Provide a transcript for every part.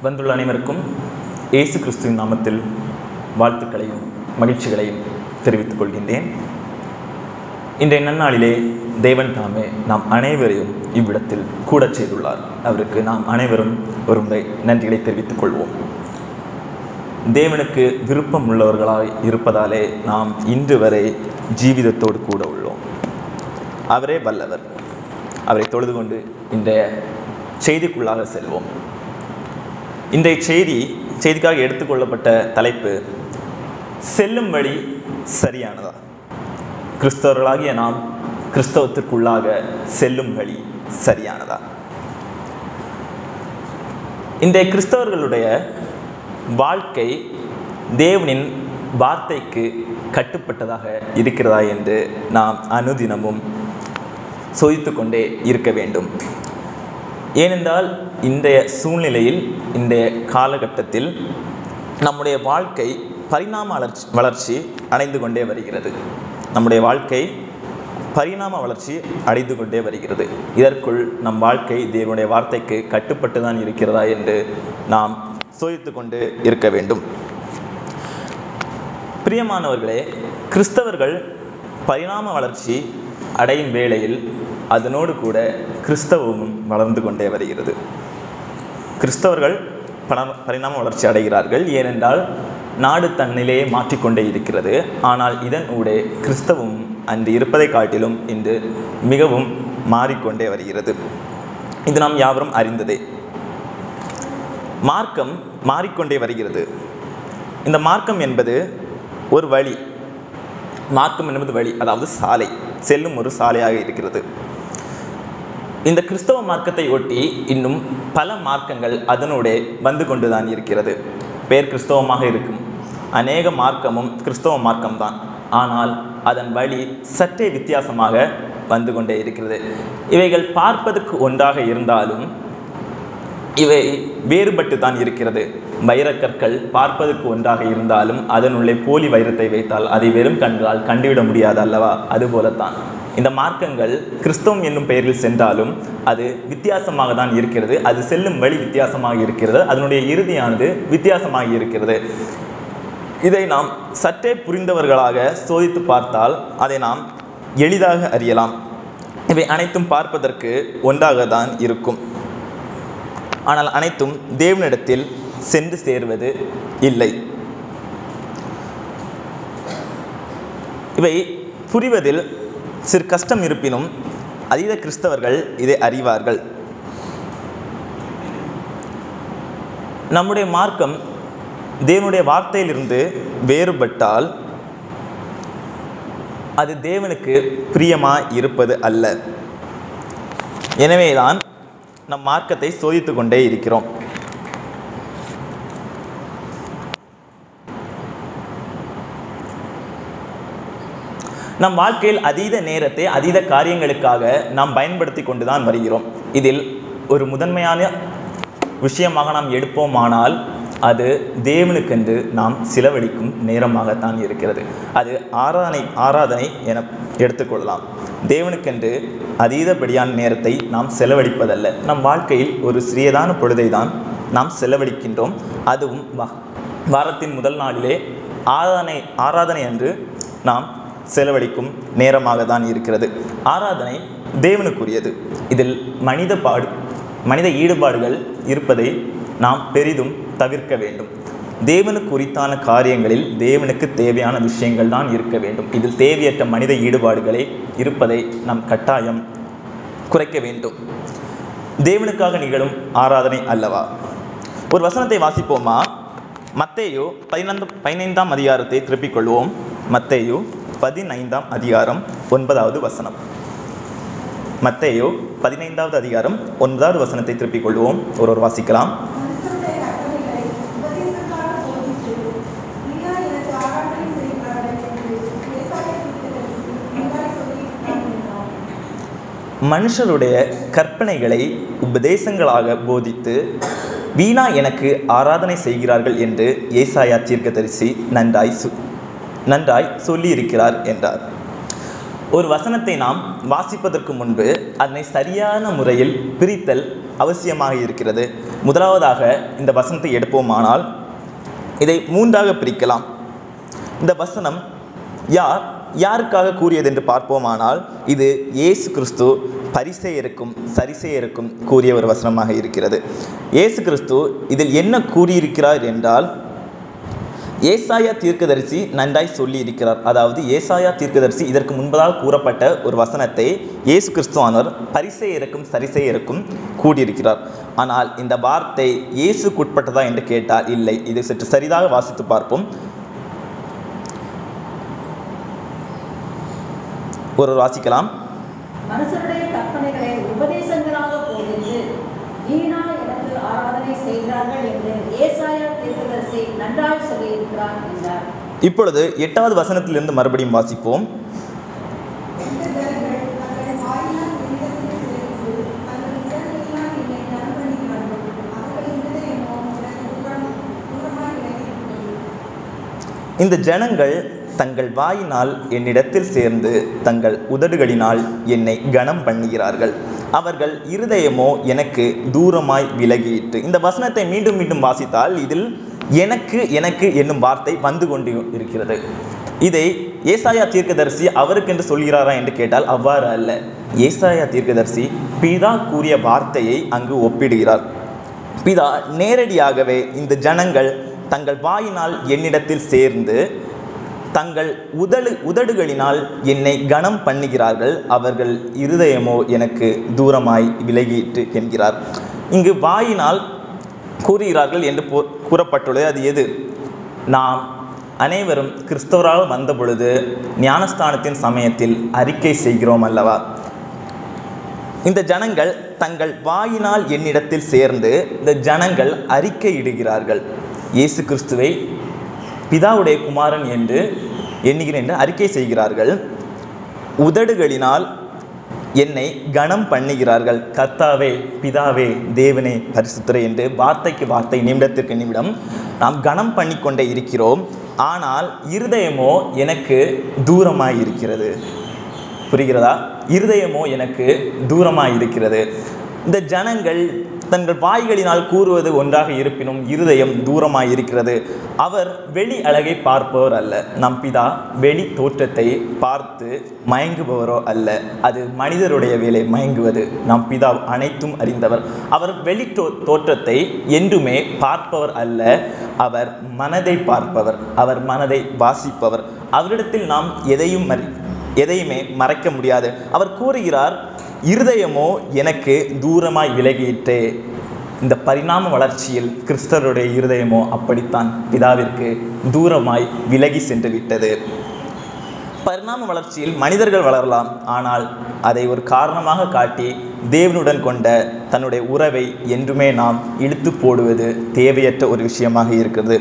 வந்துள்ள அனைவருக்கும் இயேசு கிறிஸ்துவின் நாமத்தில் வாழ்த்துக்களையும் மகிழ்ச்சிகளையும் தெரிவித்துக் கொள்கின்றேன் இன்றைய நன்னாளிலே தேவன் தாமே நாம் அனைவரையும் இவ்விடத்தில் கூடச் செய்துள்ளார் அவருக்கு நாம் அனைவரும் ஒரு முறை நன்றிகளை தெரிவித்துக் கொள்வோம் தேவனுக்கு விருப்பம் உள்ளவர்களாய் இருப்பதாலே நாம் இன்று வரை ஜீவிதத்தோடு கூட உள்ளோம் அவரே வல்லவர் அவரை தொழுது கொண்டு இன்றைய செய்திக்குள்ளாக செல்வோம் இன்றைய செய்தி செய்திக்காக எடுத்துக்கொள்ளப்பட்ட தலைப்பு செல்லும் வழி சரியானதா கிறிஸ்தவர்களாகிய நாம் கிறிஸ்தவத்திற்குள்ளாக செல்லும் வழி சரியானதா இன்றைய கிறிஸ்தவர்களுடைய வாழ்க்கை தேவனின் வார்த்தைக்கு கட்டுப்பட்டதாக இருக்கிறதா என்று நாம் அனுதினமும் சோதித்து கொண்டே இருக்க வேண்டும் ஏனென்றால் இன்றைய சூழ்நிலையில் இன்றைய காலகட்டத்தில் நம்முடைய வாழ்க்கை பரிணாம வளர்ச்சி வளர்ச்சி அடைந்து கொண்டே வருகிறது நம்முடைய வாழ்க்கை பரிணாம வளர்ச்சி அடைந்து கொண்டே வருகிறது இதற்குள் நம் வாழ்க்கை தேவனுடைய வார்த்தைக்கு கட்டுப்பட்டு தான் இருக்கிறதா என்று நாம் சோதித்து கொண்டு இருக்க வேண்டும் பிரியமானவர்களே கிறிஸ்தவர்கள் பரிணாம வளர்ச்சி அடையும் வேளையில் அதனோடு கூட கிறிஸ்தவமும் வளர்ந்து கொண்டே வருகிறது கிறிஸ்தவர்கள் பண பரிணாம வளர்ச்சி அடைகிறார்கள் ஏனென்றால் நாடு தன்னிலேயே மாற்றிக்கொண்டே இருக்கிறது ஆனால் இதன் ஊடே கிறிஸ்தவம் அன்று இருப்பதை காட்டிலும் இன்று மிகவும் மாறிக்கொண்டே வருகிறது இது நாம் யாவரும் அறிந்ததே மார்க்கம் மாறிக்கொண்டே வருகிறது இந்த மார்க்கம் என்பது ஒரு வழி மார்க்கம் என்பது வழி அதாவது சாலை செல்லும் ஒரு சாலையாக இருக்கிறது இந்த கிறிஸ்தவ மார்க்கத்தை ஒட்டி இன்னும் பல மார்க்கங்கள் அதனூடே வந்து கொண்டுதான் இருக்கிறது பேர் கிறிஸ்தவமாக இருக்கும் அநேக மார்க்கமும் கிறிஸ்தவ மார்க்கம்தான் ஆனால் அதன் வழி சற்றே வித்தியாசமாக வந்து கொண்டே இருக்கிறது இவைகள் பார்ப்பதற்கு ஒன்றாக இருந்தாலும் இவை வேறுபட்டு தான் இருக்கிறது வைரக்கற்கள் பார்ப்பதற்கு ஒன்றாக இருந்தாலும் அதனுள்ளே போலி வைரத்தை வைத்தால் அதை வெறும் கண்களால் கண்டுவிட முடியாது அல்லவா அதுபோலத்தான் இந்த மார்க்கங்கள் கிறிஸ்தவம் என்னும் பெயரில் சென்றாலும் அது வித்தியாசமாக தான் இருக்கிறது அது செல்லும் வழி வித்தியாசமாக இருக்கிறது அதனுடைய இறுதியானது வித்தியாசமாக இருக்கிறது இதை நாம் சற்றே புரிந்தவர்களாக சோதித்து பார்த்தால் அதை நாம் எளிதாக அறியலாம் இவை அனைத்தும் பார்ப்பதற்கு ஒன்றாக தான் இருக்கும் ஆனால் அனைத்தும் தேவனிடத்தில் சென்று சேர்வது இல்லை இவை புரிவதில் சிறு கஷ்டம் இருப்பினும் அதீத கிறிஸ்தவர்கள் இதை அறிவார்கள் நம்முடைய மார்க்கம் தேவனுடைய வார்த்தையிலிருந்து வேறுபட்டால் அது தேவனுக்கு பிரியமாய் இருப்பது அல்ல எனவேதான் நம் மார்க்கத்தை சோதித்து கொண்டே இருக்கிறோம் நம் வாழ்க்கையில் அதீத நேரத்தை அதீத காரியங்களுக்காக நாம் பயன்படுத்தி கொண்டு தான் வருகிறோம் இதில் ஒரு முதன்மையான விஷயமாக நாம் எடுப்போமானால் அது தேவனுக்கென்று நாம் செலவழிக்கும் நேரமாகத்தான் இருக்கிறது அது ஆராதனை ஆராதனை என எடுத்துக்கொள்ளலாம் தேவனுக்கென்று அதீதபடியான நேரத்தை நாம் செலவழிப்பதல்ல நம் வாழ்க்கையில் ஒரு சிறியதான பொழுதை தான் நாம் செலவழிக்கின்றோம் அதுவும் வாரத்தின் முதல் நாளிலே ஆராதனை ஆராதனை அன்று நாம் செலவழிக்கும் நேரமாக தான் இருக்கிறது ஆராதனை தேவனுக்குரியது இதில் மனித பாடு மனித ஈடுபாடுகள் இருப்பதை நாம் பெரிதும் தவிர்க்க வேண்டும் தேவனுக்கு உரித்தான காரியங்களில் தேவனுக்கு தேவையான விஷயங்கள் தான் இருக்க வேண்டும் இதில் தேவையற்ற மனித ஈடுபாடுகளே இருப்பதை நாம் கட்டாயம் குறைக்க வேண்டும் தேவனுக்காக நிகழும் ஆராதனை அல்லவா ஒரு வசனத்தை வாசிப்போமா மத்தேயோ பதினைந்து பதினைந்தாம் அதிகாரத்தை திருப்பிக் கொள்வோம் மத்தேயோ பதினைந்தாம் அதிகாரம் ஒன்பதாவது வசனம் மத்தேயோ பதினைந்தாவது அதிகாரம் ஒன்பதாவது வசனத்தை திருப்பிக் கொள்வோம் ஒரு ஒரு வாசிக்கலாம் மனுஷருடைய கற்பனைகளை உபதேசங்களாக போதித்து வீணா எனக்கு ஆராதனை செய்கிறார்கள் என்று ஏசாயா தீர்க்கதரிசி நன்றாய் சு நன்றாய் சொல்லியிருக்கிறார் என்றார் ஒரு வசனத்தை நாம் வாசிப்பதற்கு முன்பு அதனை சரியான முறையில் பிரித்தல் அவசியமாக இருக்கிறது முதலாவதாக இந்த வசனத்தை எடுப்போமானால் இதை மூன்றாக பிரிக்கலாம் இந்த வசனம் யார் யாருக்காக கூறியது என்று பார்ப்போமானால் இது இயேசு கிறிஸ்து பரிசேயருக்கும் சரிசேயருக்கும் கூறிய ஒரு வசனமாக இருக்கிறது இயேசு கிறிஸ்து இதில் என்ன கூறியிருக்கிறார் என்றால் ஏசாயா தீர்க்கதரிசி நன்றாய் சொல்லி இருக்கிறார் அதாவது ஏசாயா தீர்க்கதரிசி இதற்கு முன்பதாக கூறப்பட்ட ஒரு வசனத்தை இயேசு கிறிஸ்துவானவர் பரிசேயருக்கும் சரிசேயருக்கும் கூடியிருக்கிறார் ஆனால் இந்த வார்த்தை இயேசுக்குட்பட்டதா என்று கேட்டால் இல்லை இது சற்று சரிதாக வாசித்து பார்ப்போம் ஒரு வாசிக்கலாம் மனுஷருடைய கற்பனைகளை உபதேசங்களாக போதித்து வீணா எனக்கு ஆராதனை செய்கிறார்கள் என்று ஏசாயா தீர்க்கதரிசி நன்றாய் சொல்லியிருக்கிறார் என்றார் இப்பொழுது எட்டாவது வசனத்திலிருந்து மறுபடியும் வாசிப்போம் இந்த ஜனங்கள் தங்கள் வாயினால் என்னிடத்தில் சேர்ந்து தங்கள் உதடுகளினால் என்னை கனம் பண்ணுகிறார்கள் அவர்கள் இருதயமோ எனக்கு தூரமாய் விலகிட்டு இந்த வசனத்தை மீண்டும் மீண்டும் வாசித்தால் இதில் எனக்கு எனக்கு என்னும் வார்த்தை வந்து கொண்டு இருக்கிறது இதை ஏசாயா தீர்க்கதரிசி அவருக்கென்று சொல்கிறாரா என்று கேட்டால் அவ்வாறு அல்ல ஏசாயா தீர்க்கதரிசி பிதா கூறிய வார்த்தையை அங்கு ஒப்பிடுகிறார் பிதா நேரடியாகவே இந்த ஜனங்கள் தங்கள் வாயினால் என்னிடத்தில் சேர்ந்து தங்கள் உதடு உதடுகளினால் என்னை கனம் பண்ணுகிறார்கள் அவர்கள் இருதயமோ எனக்கு தூரமாய் விலகிட்டு என்கிறார் இங்கு வாயினால் கூறுகிறார்கள் என்று போ- கூறப்பட்டுள்ளது அது எது நாம் அனைவரும் கிறிஸ்தவராக வந்த பொழுது ஞானஸ்தானத்தின் சமயத்தில் அறிக்கை செய்கிறோம் அல்லவா இந்த ஜனங்கள் தங்கள் வாயினால் என்னிடத்தில் சேர்ந்து இந்த ஜனங்கள் அறிக்கையிடுகிறார்கள் இயேசு கிறிஸ்துவை பிதாவுடைய குமாரன் என்று எண்ணுகிறேன் என்று அறிக்கை செய்கிறார்கள் உதடுகளினால் என்னை கனம் பண்ணுகிறார்கள் கர்த்தாவே பிதாவே தேவனே பரிசுத்தரே என்று வார்த்தைக்கு வார்த்தை நிமிடத்திற்கு நிமிடம் நாம் கனம் பண்ணிக்கொண்டே இருக்கிறோம் ஆனால் இருதயமோ எனக்கு தூரமாய் இருக்கிறது புரிகிறதா இருதயமோ எனக்கு தூரமாய் இருக்கிறது இந்த ஜனங்கள் தங்கள் வாய்களினால் கூறுவது ஒன்றாக இருப்பினும் இருதயம் தூரமாய் இருக்கிறது அவர் வெளி அழகை பார்ப்பவர் அல்ல நம் பிதா வெளி தோற்றத்தை பார்த்து மயங்குபவரோ அல்ல அது மனிதருடைய வேலை மயங்குவது நம் பிதா அனைத்தும் அறிந்தவர் அவர் வெளி தோ தோற்றத்தை என்றுமே பார்ப்பவர் அல்ல அவர் மனதை பார்ப்பவர் அவர் மனதை வாசிப்பவர் அவரிடத்தில் நாம் எதையும் மறி எதையுமே மறைக்க முடியாது அவர் கூறுகிறார் இருதயமோ எனக்கு தூரமாய் விலகியிற்றே இந்த பரிணாம வளர்ச்சியில் கிறிஸ்தவருடைய இருதயமோ அப்படித்தான் பிதாவிற்கு தூரமாய் விலகி சென்று விட்டது பரிணாம வளர்ச்சியில் மனிதர்கள் வளரலாம் ஆனால் அதை ஒரு காரணமாக காட்டி தேவனுடன் கொண்ட தன்னுடைய உறவை என்றுமே நாம் இழுத்து போடுவது தேவையற்ற ஒரு விஷயமாக இருக்கிறது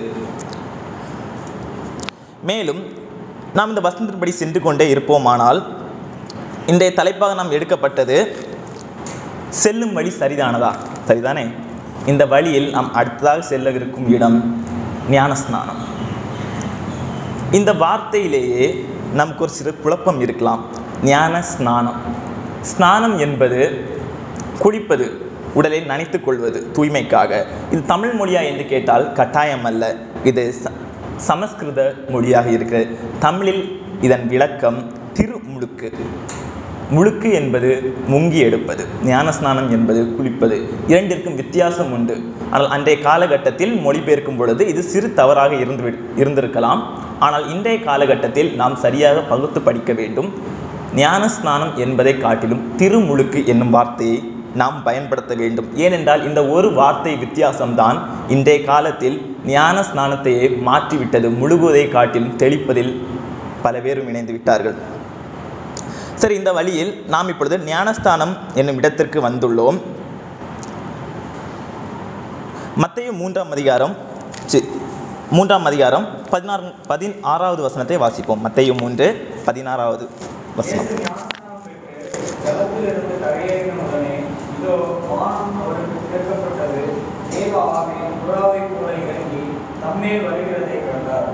மேலும் நாம் இந்த வசனத்தின்படி சென்று கொண்டே இருப்போமானால் இன்றைய தலைப்பாக நாம் எடுக்கப்பட்டது செல்லும் வழி சரிதானதா சரிதானே இந்த வழியில் நாம் அடுத்ததாக செல்லவிருக்கும் இடம் ஞானஸ்நானம் இந்த வார்த்தையிலேயே நமக்கு ஒரு சிறு குழப்பம் இருக்கலாம் ஞான ஸ்நானம் ஸ்நானம் என்பது குளிப்பது உடலை நனைத்துக் கொள்வது தூய்மைக்காக இது தமிழ் மொழியா என்று கேட்டால் கட்டாயம் அல்ல இது ச- சமஸ்கிருத மொழியாக இருக்கிறது தமிழில் இதன் விளக்கம் திருமுழுக்கு முழுக்கு என்பது முங்கி எடுப்பது ஞானஸ்நானம் என்பது குளிப்பது இரண்டிற்கும் வித்தியாசம் உண்டு ஆனால் அன்றைய காலகட்டத்தில் மொழிபெயர்க்கும் பொழுது இது சிறு தவறாக இருந்து விடு- இருந்திருக்கலாம் ஆனால் இன்றைய காலகட்டத்தில் நாம் சரியாக பகுத்து படிக்க வேண்டும் ஞானஸ்நானம் என்பதை காட்டிலும் திருமுழுக்கு என்னும் வார்த்தையை நாம் பயன்படுத்த வேண்டும் ஏனென்றால் இந்த ஒரு வார்த்தை வித்தியாசம்தான் இன்றைய காலத்தில் ஞான ஸ்நானத்தையே மாற்றிவிட்டது முழுகுவதை காட்டிலும் தெளிப்பதில் பல பேரும் இணைந்து விட்டார்கள் சரி இந்த வழியில் நாம் இப்பொழுது ஞானஸ்தானம் என்னும் இடத்திற்கு வந்துள்ளோம் மத்தேயு மூன்றாம் அதிகாரம் சி மூன்றாம் அதிகாரம் பதினாறு பதினாறாவது வசனத்தை வாசிப்போம் மத்தேயு மூன்று பதினாறாவது வசனம் இயேசு ஞானஸ்நானம் பெற்று ஜலத்திலிருந்து கரையேறின உடனே, இதோ வானம் அவருக்கு திறக்கப்பட்டது. தேவ ஆவி புறாவைப் போல இறங்கி தம்மேல் வருகிறதைக் கண்டார்.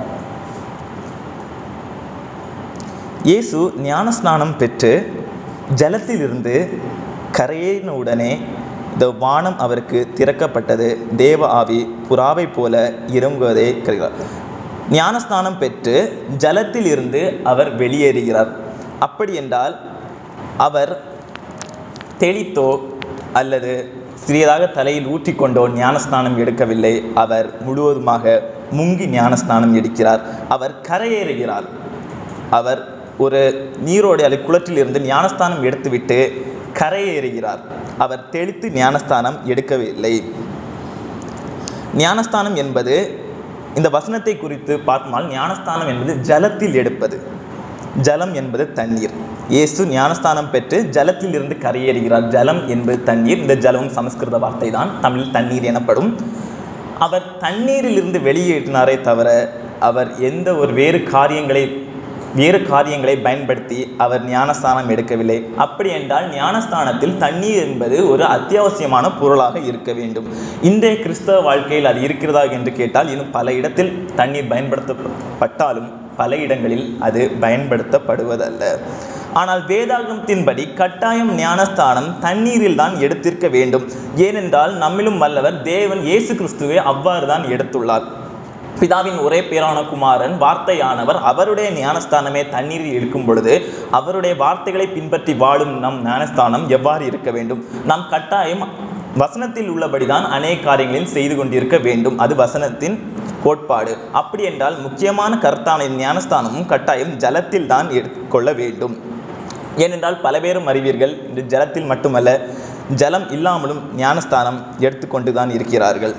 இயேசு ஞானஸ்நானம் பெற்று ஜலத்திலிருந்து கரையேறின உடனே இந்த வானம் அவருக்கு திறக்கப்பட்டது தேவ ஆவி புறாவைப் போல இறங்குவதை கிடைக்கிறார் ஞானஸ்நானம் பெற்று ஜலத்தில் இருந்து அவர் வெளியேறுகிறார் அப்படி என்றால் அவர் தெளித்தோ அல்லது சிறியதாக தலையில் ஊற்றிக்கொண்டோ ஞானஸ்நானம் எடுக்கவில்லை அவர் முழுவதுமாக முங்கி ஞானஸ்நானம் எடுக்கிறார் அவர் கரையேறுகிறார் அவர் ஒரு நீரோடு அல்லது குளத்திலிருந்து ஞானஸ்தானம் எடுத்துவிட்டு கரையேறுகிறார் அவர் தெளித்து ஞானஸ்தானம் எடுக்கவில்லை ஞானஸ்தானம் என்பது இந்த வசனத்தை குறித்து பார்த்தால் ஞானஸ்தானம் என்பது ஜலத்தில் எடுப்பது ஜலம் என்பது தண்ணீர் இயேசு ஞானஸ்தானம் பெற்று ஜலத்தில் இருந்து கரையேறுகிறார் ஜலம் என்பது தண்ணீர் இந்த ஜலம் சமஸ்கிருத வார்த்தை தான் தமிழில் தண்ணீர் எனப்படும் அவர் தண்ணீரிலிருந்து வெளியேற்றினாரே தவிர அவர் எந்த ஒரு வேறு காரியங்களை வேறு காரியங்களை பயன்படுத்தி அவர் ஞானஸ்தானம் எடுக்கவில்லை அப்படி என்றால் ஞானஸ்தானத்தில் தண்ணீர் என்பது ஒரு அத்தியாவசியமான பொருளாக இருக்க வேண்டும் இன்றைய கிறிஸ்தவ வாழ்க்கையில் அது இருக்கிறதா என்று கேட்டால் இன்னும் பல இடத்தில் தண்ணீர் பயன்படுத்தப்பட்டாலும் பல இடங்களில் அது பயன்படுத்தப்படுவதல்ல ஆனால் வேதாகமத்தின்படி கட்டாயம் ஞானஸ்தானம் தண்ணீரில் தான் எடுத்திருக்க வேண்டும் ஏனென்றால் நம்மிலும் வல்லவர் தேவன் இயேசு கிறிஸ்துவை அவ்வாறு தான் எடுத்துள்ளார் பிதாவின் ஒரே பேரான குமாரன் வார்த்தையானவர் அவருடைய ஞானஸ்தானமே தண்ணீரில் இருக்கும் பொழுது அவருடைய வார்த்தைகளை பின்பற்றி வாழும் நம் ஞானஸ்தானம் எவ்வாறு இருக்க வேண்டும் நாம் கட்டாயம் வசனத்தில் உள்ளபடிதான் அநேக காரியங்களையும் செய்து கொண்டிருக்க வேண்டும் அது வசனத்தின் கோட்பாடு அப்படி என்றால் முக்கியமான கருத்தான ஞானஸ்தானமும் கட்டாயம் ஜலத்தில் தான் எடுத்துக்கொள்ள வேண்டும் ஏனென்றால் பல பேரும் அறிவீர்கள் இந்த ஜலத்தில் மட்டுமல்ல ஜலம் இல்லாமலும் ஞானஸ்தானம் எடுத்துக்கொண்டு தான் இருக்கிறார்கள்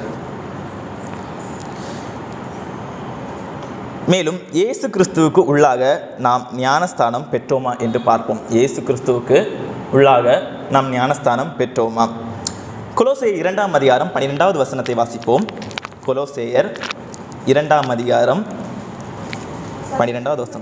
மேலும் இயேசு கிறிஸ்துவுக்கு உள்ளாக நாம் ஞானஸ்தானம் பெற்றோமா என்று பார்ப்போம் இயேசு கிறிஸ்துவுக்கு உள்ளாக நாம் ஞானஸ்தானம் பெற்றோமா கொலோசேயர் இரண்டாம் அதிகாரம் பன்னிரெண்டாவது வசனத்தை வாசிப்போம் கொலோசேயர் இரண்டாம் அதிகாரம் பன்னிரெண்டாவது வசனம்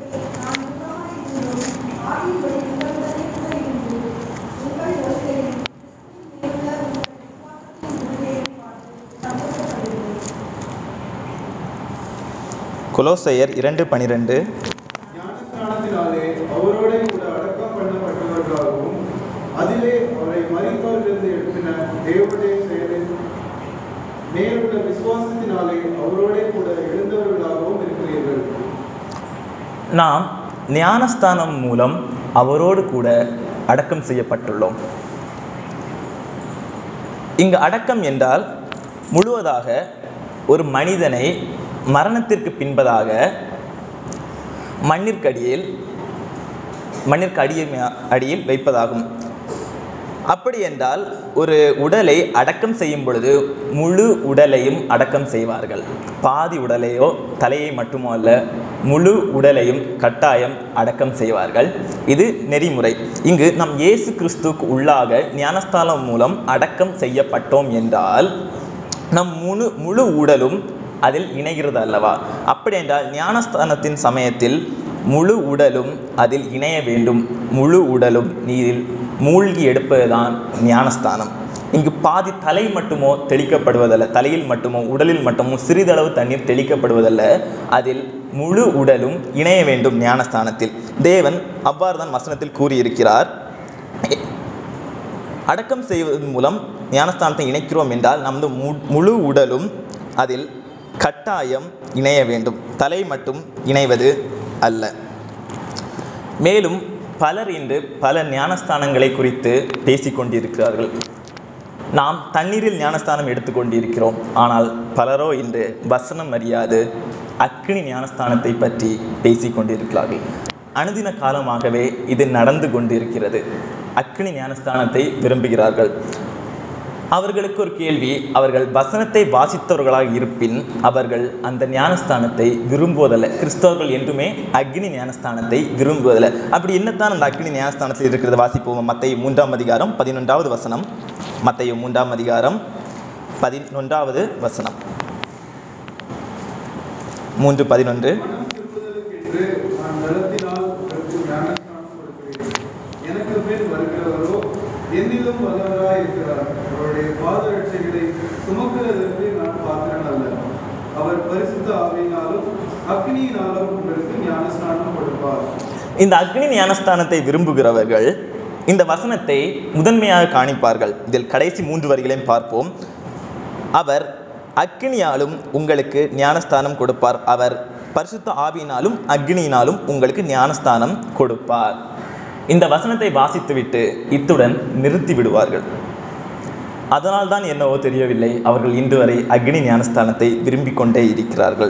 கொலோசையர் இரண்டு பனிரெண்டு ஞானஸ்நானத்தினாலே அவரோட கூட அடக்கம் பண்ணப்பட்டவர்களாகவும் அதிலே அவரை மறித்தோரிலிருந்து எழுப்பின தேவனுடைய செயலின் மேலுள்ள விசுவாசத்தினாலே அவரோட கூட எழுந்தவர்களாகவும் இருக்கிறீர்கள் நாம் ஞானஸ்தானம் மூலம் அவரோடு கூட அடக்கம் செய்யப்பட்டுள்ளோம் இங்கு அடக்கம் என்றால் முழுவதாக ஒரு மனிதனை மரணத்திற்கு பின்பதாக மண்ணிற்கடியில் மண்ணிற்கு அடியில் அடியில் வைப்பதாகும் அப்படி என்றால் ஒரு உடலை அடக்கம் செய்யும் பொழுது முழு உடலையும் அடக்கம் செய்வார்கள் பாதி உடலையோ தலையை மட்டுமோ அல்ல முழு உடலையும் கட்டாயம் அடக்கம் செய்வார்கள் இது நெறிமுறை இங்கு நம் இயேசு கிறிஸ்துவுக்கு உள்ளாக ஞானஸ்தானம் மூலம் அடக்கம் செய்யப்பட்டோம் என்றால் நம் முழு முழு உடலும் அதில் இணைகிறது அல்லவா அப்படி என்றால் ஞானஸ்தானத்தின் சமயத்தில் முழு உடலும் அதில் இணைய வேண்டும் முழு உடலும் நீரில் மூழ்கி எடுப்பதுதான் ஞானஸ்தானம் இங்கு பாதி தலை மட்டுமோ தெளிக்கப்படுவதல்ல தலையில் மட்டுமோ உடலில் மட்டுமோ சிறிதளவு தண்ணீர் தெளிக்கப்படுவதல்ல அதில் முழு உடலும் இணைய வேண்டும் ஞானஸ்தானத்தில் தேவன் அவ்வாறு தான் வசனத்தில் கூறியிருக்கிறார் அடக்கம் செய்வதன் மூலம் ஞானஸ்தானத்தை இணைக்கிறோம் என்றால் நமது மு- முழு உடலும் அதில் கட்டாயம் இணைய வேண்டும் தலை மட்டும் இணைவது அல்ல மேலும் பலர் இன்று பல ஞானஸ்தானங்களை குறித்து பேசிக்கொண்டிருக்கிறார்கள் நாம் தண்ணீரில் ஞானஸ்தானம் எடுத்துக்கொண்டிருக்கிறோம் ஆனால் பலரோ இன்று வசனம் அறியாது அக்னி ஞானஸ்தானத்தை பற்றி பேசிக்கொண்டிருக்கிறார்கள் அனுதின காலமாகவே இது நடந்து கொண்டிருக்கிறது அக்னி ஞானஸ்தானத்தை விரும்புகிறார்கள் அவர்களுக்கு ஒரு கேள்வி அவர்கள் வசனத்தை வாசித்தவர்களாக இருப்பின் அவர்கள் அந்த ஞானஸ்தானத்தை விரும்புவதில்லை கிறிஸ்தவர்கள் என்றுமே அக்னி ஞானஸ்தானத்தை விரும்புவதில்லை அப்படி என்னத்தான் அந்த அக்னி ஞானஸ்தானத்தில் இருக்கிறது வாசிப்போம் மத்திய மூன்றாம் அதிகாரம் பதினொன்றாவது வசனம் மத்திய மூன்றாம் அதிகாரம் பதினொன்றாவது வசனம் மூன்று பதினொன்று மனம் திரும்புதலுக்கென்று நான் ஜலத்தினால் உங்களுக்கு ஞானஸ்நானம் கொடுக்கிறேன் எனக்கு மேல் வருகிறவரோ என்னிலும் வல்லவராய் இருக்கிறார் அவருடைய பாதரட்சைகளை சுமக்கிறதற்கு நான் பாத்திரன் அல்ல அவர் பரிசுத்த ஆவியினாலும் அக்னியினாலும் உங்களுக்கு ஞானஸ்நானம் கொடுப்பார் இந்த அக்னி ஞானஸ்தானத்தை விரும்புகிறவர்கள் இந்த வசனத்தை முதன்மையாக காணிப்பார்கள் இதில் கடைசி மூன்று வரிகளையும் பார்ப்போம் அவர் அக்கினியாலும் உங்களுக்கு ஞானஸ்தானம் கொடுப்பார் அவர் பரிசுத்த ஆவியினாலும் அக்னியினாலும் உங்களுக்கு ஞானஸ்தானம் கொடுப்பார் இந்த வசனத்தை வாசித்துவிட்டு இத்துடன் நிறுத்தி விடுவார்கள் அதனால்தான் என்னவோ தெரியவில்லை அவர்கள் இன்று வரை அக்னி ஞானஸ்தானத்தை விரும்பிக் கொண்டே இருக்கிறார்கள்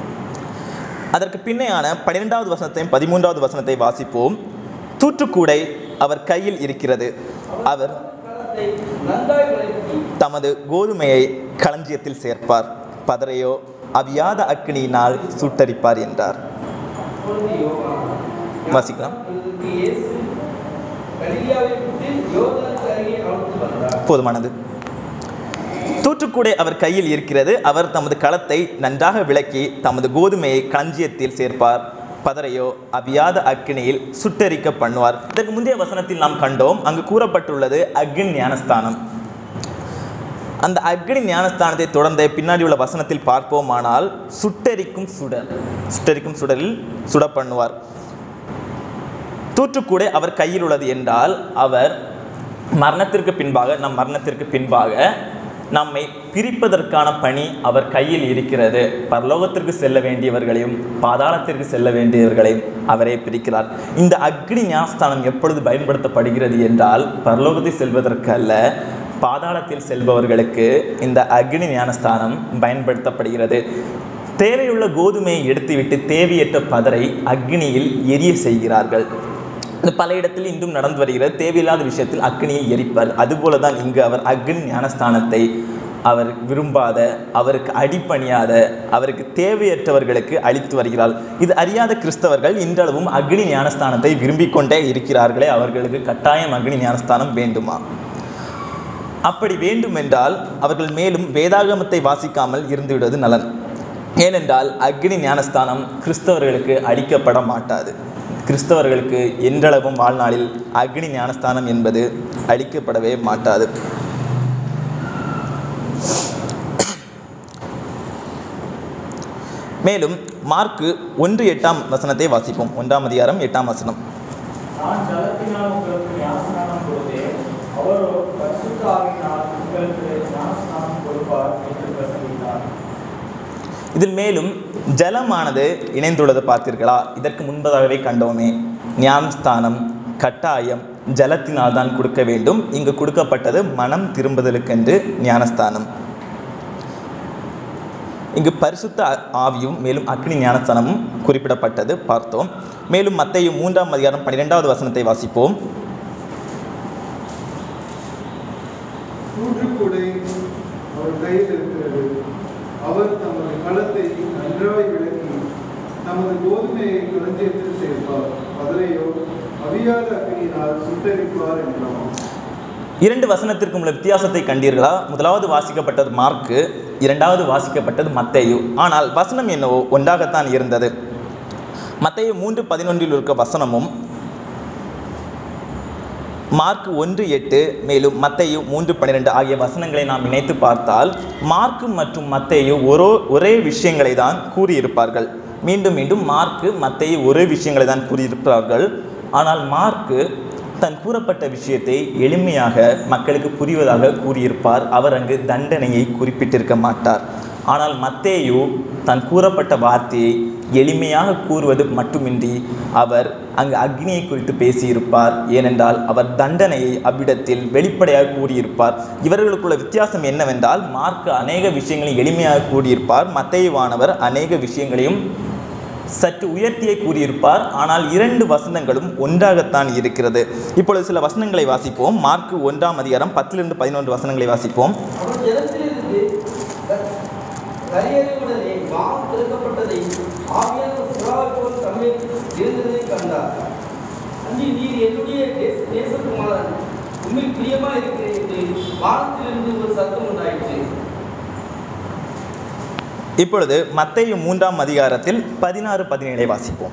அதற்கு பின்னையான பன்னிரெண்டாவது வசனத்தையும் பதிமூன்றாவது வசனத்தை வாசிப்போம் தூற்றுக்கூடை அவர் கையில் இருக்கிறது அவர் களத்தை நன்றாய் விளக்கி தமது கோதுமையை களஞ்சியத்தில் சேர்ப்பார் பதரையோ அவியாத அக்கினியினால் சுட்டரிப்பார் என்றார் அப்பொழுது யோவான் வாசிக்கலாம். இதற்கு இயேசு கலிலியாவை விட்டு யோர்தானுக்கு அருகே அழைத்து வந்தார் போதுமானது தூற்றுக்கூடை அவர் கையில் இருக்கிறது அவர் தமது களத்தை நன்றாக விளக்கி தமது கோதுமையை களஞ்சியத்தில் சேர்ப்பார் பதரையோ அவியாத அக்கினியில் சுட்டரிக்க பண்ணுவார் இதற்கு முந்தைய வசனத்தில் நாம் கண்டோம் அங்கு கூறப்பட்டுள்ளது அக்னி ஞானஸ்தானம் அந்த அக்னி ஞானஸ்தானத்தை தொடர்ந்த பின்னாடி உள்ள வசனத்தில் பார்ப்போமானால் சுட்டரிக்கும் சுடர் சுட்டரிக்கும் சுடரில் சுட பண்ணுவார் தூற்றுக்கூடை அவர் கையில் உள்ளது என்றால் அவர் மரணத்திற்கு பின்பாக நம் மரணத்திற்கு பின்பாக நம்மை பிரிப்பதற்கான பணி அவர் கையில் இருக்கிறது பரலோகத்திற்கு செல்ல வேண்டியவர்களையும் பாதாளத்திற்கு செல்ல வேண்டியவர்களையும் அவரே பிரிக்கிறார் இந்த அக்னி ஞானஸ்தானம் எப்பொழுது பயன்படுத்தப்படுகிறது என்றால் பரலோகத்தை செல்வதற்கு அல்ல பாதாளத்தில் செல்பவர்களுக்கு இந்த அக்னி ஞானஸ்தானம் பயன்படுத்தப்படுகிறது தேவையுள்ள கோதுமையை எடுத்துவிட்டு தேவையற்ற பதரை அக்னியில் எரிய செய்கிறார்கள் இது பல இடத்தில் இன்றும் நடந்து வருகிறது தேவையில்லாத விஷயத்தில் அக்னியில் எரிப்பார் அதுபோல தான் இங்கு அவர் அக்னி ஞானஸ்தானத்தை அவர் விரும்பாத அவருக்கு அடிப்பணியாத அவருக்கு தேவையற்றவர்களுக்கு அளித்து வருகிறார் இது அறியாத கிறிஸ்தவர்கள் இன்றளவும் அக்னி ஞானஸ்தானத்தை விரும்பிக் கொண்டே இருக்கிறார்களே அவர்களுக்கு கட்டாயம் அக்னி ஞானஸ்தானம் வேண்டுமா அப்படி வேண்டுமென்றால் அவர்கள் மேலும் வேதாகமத்தை வாசிக்காமல் இருந்துவிடுவது நலன் ஏனென்றால் அக்னி ஞானஸ்தானம் கிறிஸ்தவர்களுக்கு அளிக்கப்பட மாட்டாது கிறிஸ்தவர்களுக்கு என்றளவும் வாழ்நாளில் அக்னி ஞானஸ்தானம் என்பது அளிக்கப்படவே மாட்டாது மேலும் மார்க்கு ஒன்று எட்டாம் வசனத்தை வாசிப்போம் ஒன்றாம் அதிகாரம் எட்டாம் வசனம் நான் ஜலத்தினால் உங்களுக்கு ஞானஸ்நானம் கொடுத்தேன் அவரோ பரிசுத்த ஆவியினால் உங்களுக்கு ஞானஸ்நானம் கொடுப்பார் என்று பிரசங்கித்தார் இதில் மேலும் ஜலமானது இணைந்துள்ளது பார்த்தீர்களா இதற்கு முன்பதாகவே கண்டோமே ஞானஸ்தானம் கட்டாயம் ஜலத்தினால் தான் கொடுக்க வேண்டும் இங்கு கொடுக்கப்பட்டது மனம் திரும்புதலுக்கென்று ஞானஸ்தானம் இங்கு பரிசுத்த ஆ- ஆவியும் மேலும் அக்னி ஞானஸ்தானமும் குறிப்பிடப்பட்டது பார்த்தோம் மேலும் மத்தேயு மூன்றாம் அதிகாரம் பன்னிரெண்டாவது வசனத்தை வாசிப்போம் தூற்றுக்கூடை அவர் கையில் இருக்கிறது அவர் தமது களத்தை நன்றாய் விளக்கி தமது கோதுமையை களஞ்சியத்தில் சேர்ப்பார் பதிலையோ அவியாத அக்னியினால் சுட்டரிப்பார் என்றான் இரண்டு வசனத்திற்கும் உள்ள வித்தியாசத்தை கண்டீர்களா முதலாவது வாசிக்கப்பட்டது மார்க்கு இரண்டாவது வாசிக்கப்பட்டது மத்தேயு ஆனால் வசனம் என்னவோ ஒன்றாகத்தான் இருந்தது மத்தேயு மூன்று பதினொன்றில் இருக்க வசனமும் மார்க் ஒன்று எட்டு மேலும் மத்தேயு மூன்று பன்னிரெண்டு ஆகிய வசனங்களை நாம் இணைத்து பார்த்தால் மார்க்கு மற்றும் மத்தேயு ஒரோ ஒரே விஷயங்களை தான் கூறியிருப்பார்கள் மீண்டும் மீண்டும் மார்க்கு மத்தேயு ஒரே விஷயங்களை தான் கூறியிருப்பார்கள் ஆனால் மார்க்கு தன் கூறப்பட்ட விஷயத்தை எளிமையாக மக்களுக்கு புரிவதாக கூறியிருப்பார் அவர் அங்கு தண்டனையை குறிப்பிட்டிருக்க மாட்டார் ஆனால் மத்தேயு தன் கூறப்பட்ட வார்த்தையை எளிமையாக கூறுவது மட்டுமின்றி அவர் அங்கு அக்னியை குறித்து பேசியிருப்பார் ஏனென்றால் அவர் தண்டனையை அவ்விடத்தில் வெளிப்படையாக கூறியிருப்பார் இவர்களுக்குள்ள வித்தியாசம் என்னவென்றால் மார்க் அநேக விஷயங்களை எளிமையாக கூறியிருப்பார் மத்தேயுவானவர் அநேக விஷயங்களையும் சற்று உயர்த்தியே கூறியிருப்பார் ஆனால் இரண்டு வசனங்களும் ஒன்றாகத்தான் இருக்கிறது இப்பொழுது சில வசனங்களை வாசிப்போம் மார்க் ஒன்றாம் அதிகாரம் பத்திலிருந்து பதினொன்று வசனங்களை வாசிப்போம் அவர் ஜலத்திலிருந்து க- கரையேறியுடனே வானம் திறக்கப்பட்டதை ஆவியான புறாவை போல் தம்மை இருந்ததை கண்டார் அன்றி நீர் என்னுடைய தேச தேசகுமாரன் உண்மையில் பிரியமா இருக்கிறேன் என்று வானத்திலிருந்து ஒரு சத்தம் உண்டாயிற்று இப்பொழுது மத்தேயு மூன்றாம் அதிகாரத்தில் பதினாறு பதினேழை வாசிப்போம்